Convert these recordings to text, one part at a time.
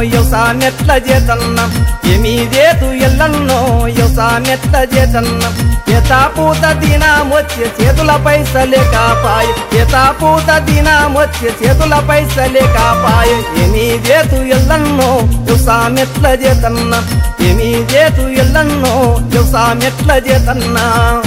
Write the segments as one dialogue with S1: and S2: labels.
S1: వ్యవసామెట్ల చేతన్న ఏమీదేతు ఎల్లన్నో వ్యవసామెట్ల చేతన్న ఎతాపూత దినామొచ్చే చేతుల పైసలే కాపాయ ఎతాపూత దినామొచ్చే చేతుల పైసలే కాపాయ ఏమీదేతు ఎల్లన్నో వ్యవసామెట్ల చేతన్న ఏమీదేతు ఎల్లన్నో వ్యవసామెట్ల చేతన్నా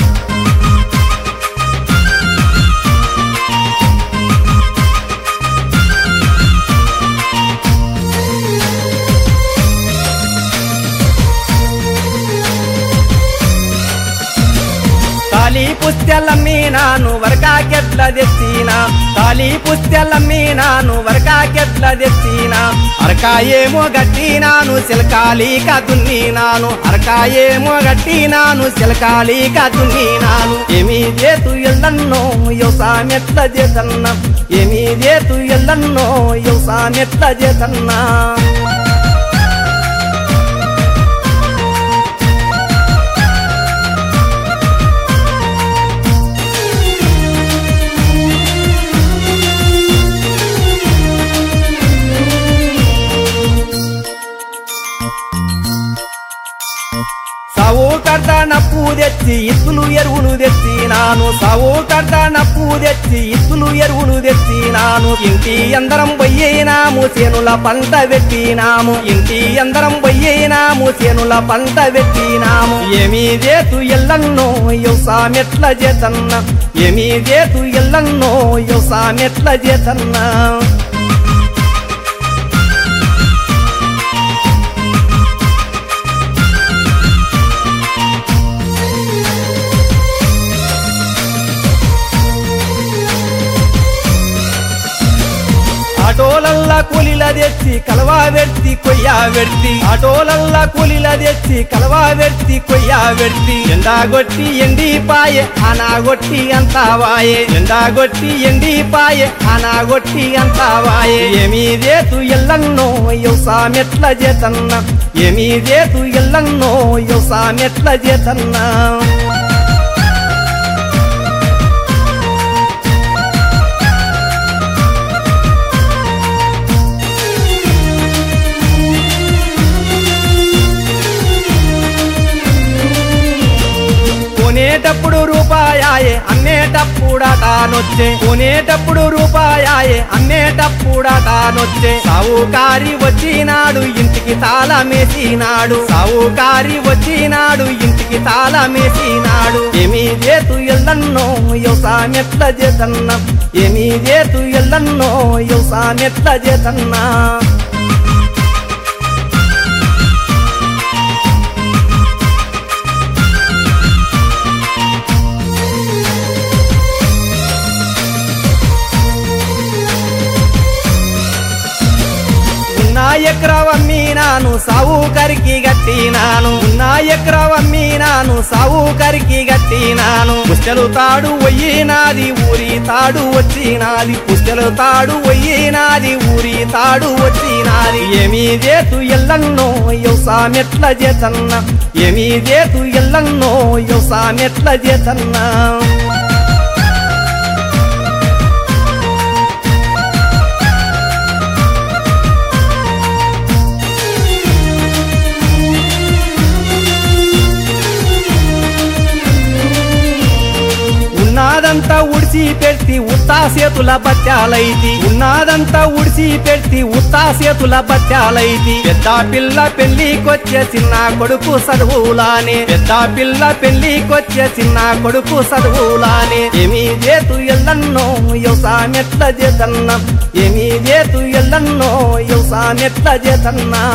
S1: తాలి పుస్తెలమ్మి నాను వరకాకెట్ల తెచ్చినా తాలి పుస్తెలమ్మి నాను వరకాకెట్ల తెచ్చినా అరకాయేమో గట్టినాను సిలకాలిక దున్నినాను అరకాయేమో గట్టినాను సిలకాలిక దున్నినాను ఏమీ చేతు ఎల్లన్నో వ్యవసామెట్ల చేతన్నా ఏమీ చేతు ఎల్లన్నో వ్యవసామెట్ల చేతన్నా సావు కర్త నప్పు తెచ్చి ఇత్తులు ఎరువులు తెచ్చినాను సావు కర్త నప్పు తెచ్చి ఇత్తులు ఎరువులు తెచ్చినాను ఇంటి అందరం పోయినాము చేనుల పంట పెట్టినాము ఇంటి అందరం పోయినాము చేనుల పంట పెట్టినాము ఏమీ చేతు ఎల్లన్నో వ్యవసామెట్ల చేతన్న ఏమీ చేతు ఎల్లన్నో వ్యవసామెట్ల చేతన్నా ఆటోలల్లా కూలీల తెచ్చి కలవా వెర్తి కొయ్యా వెర్తి ఆటోలల్లా కూలీల తెచ్చి కలవా వెర్తి కొయ్యా వెర్తి ఎండా గొట్టి ఎండి పాయే ఆనా గొట్టి అంతా వాయే ఎండా గొట్టి ఎండి పాయే ఆనా గొట్టి అంతా వాయే ఏమీ చేతు ఎల్లన్నో వ్యవసామెట్ల చేతన్న ఏమీ చేతు ఎల్లన్నో వ్యవసామెట్ల చేతన్నా కొనేటప్పుడు రూపాయాయే అమ్మేటప్పుడటానొచ్చే కొనేటప్పుడు రూపాయాయే అమ్మేటప్పుడటానొచ్చే సావుకారి వచ్చినాడు ఇంటికి తాళమేసినాడు సావుకారి వచ్చినాడు ఇంటికి తాళమేసినాడు ఏమీ చేతు ఎల్లన్నో వ్యవసామెట్ల చేతన్న ఏమీ చేతు ఎల్లన్నో వ్యవసామెట్ల చేతన్నా నా ఎకరవమ్మి నాను సావుకరికి గట్టినాను నా ఎకరవమ్మి నాను సావుకరికి గట్టినాను పుస్తలు తాడు వయ్యినాది ఊరి తాడు వచ్చినాది పుస్తలు తాడు వయ్యినాది ఊరి తాడు వచ్చినాది ఏమీ చేతు ఎల్లన్నో వ్యవసామెట్ల చేతన్న ఏమీ చేతు ఎల్లన్నో వ్యవసామెట్ల చేతన్నా ఉన్నదంతా ఉడిసి పెట్టి ఉత్తా చేతుల బత్యాలైతి ఉన్నదంతా ఉడిసి పెట్టి ఉత్తా చేతుల బత్యాలైతి పెద్ద పిల్ల పెళ్లికొచ్చే చిన్న కొడుకు చదువులానే పెద్ద పిల్ల పెళ్లికొచ్చే చిన్న కొడుకు చదువులానే ఏమీ చేతు ఎల్లన్నో వ్యవసామెట్ల చేతన్న ఏమీ చేతు ఎల్లన్నో వ్యవసామెట్ల చేతన్నా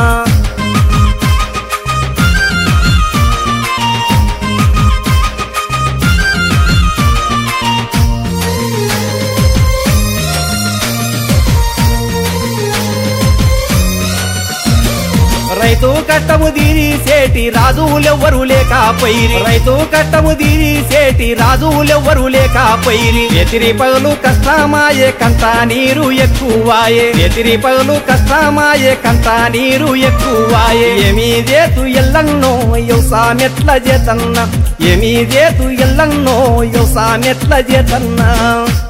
S1: రైతు కట్టము తీసేటి రాజులెవ్వరు లేకపోయిరి రైతు కట్టము తీసేటి రాజులెవ్వరు లేకపోయిరి ఎతిరి పగలు కష్టమాయే కంట నీరు ఎక్కువాయే ఎతిరి పగలు కష్టమాయే కంట నీరు ఎక్కువాయే ఏమీ చేతు ఎల్లన్నో వ్యవసామెట్ల చేతన్న ఏమీ చేతు ఎల్లన్నో వ్యవసామెట్ల చేతన్నా